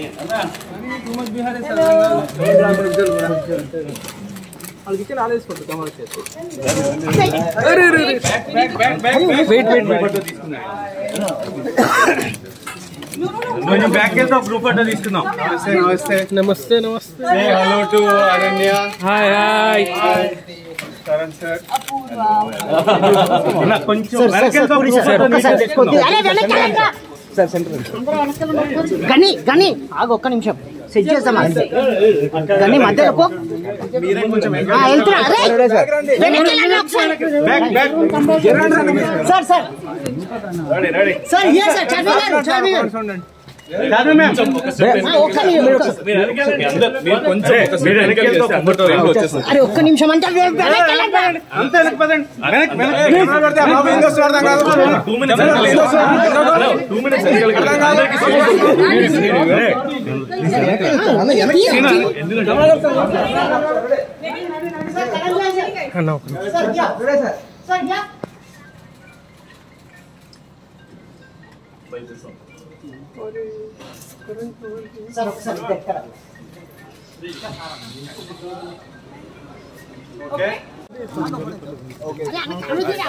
వాళ్ళకి ఇచ్చిన ఆలోచించుకుంటు కమల్ చేసి కొంచెం బ్యాక్ వెళ్తాం గ్రూప్ ఫోటో తీసుకుందాం నమస్తే నమస్తే నమస్తే నమస్తే hello to Aranya hi hi Karan sir ఇలా కొంచెం వెనక్కి వెళ్తాం group photo నీట్గా తీసుకుందాం. గని గని ఆగు ఒక్క నిమిషం సెట్ చేస్తాం అంతే గని మధ్యలో పో ఆ, వెళ్తున్నా అరే వెనక్కి వెళ్ళండి ఒకసారి. Back back sir sir ready ready sir ఇయర్ సార్ చదివి గారు చదివి గారు కాదు మ్యామ్ ఆ, ఒక్క నిమిషం ఒక్క- మీరు వెనక్కి వెళ్తాం ఫోటో అరే ఒక్క నిమిషం అంటే వెనక్కి వెళ్ళండి. అంతే వెనక్కి పదండి వెనక్కి వెనక్కి two minutes two minutes sir yeah. Sir yeah. Sir ఒకసారి దగ్గర అరే, అన్న కళ్ళు తీరా.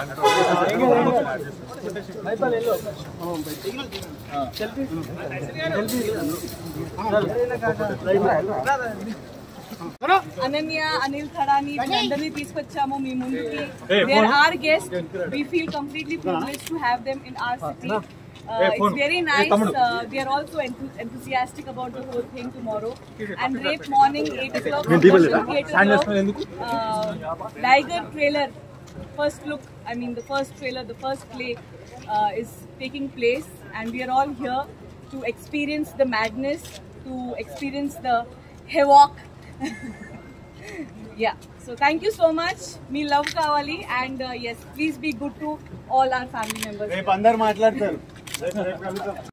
అనన్య అనిల్ ఖడాని అందరినీ తీసుకొచ్చాము మీ ముందుకి there are guest we feel completely privilege to have them in our city it's very nice they are also enthusiastic about the whole thing tomorrow and రేపు morning eight o'clock Tiger trailer first look i mean the first trailer the first play uh, is taking place and we are all here to experience the madness to experience the havoc yeah so thank you so much me love kawali and uh, yes please be good to all our family members రేపు అందరు మాట్లాడతారు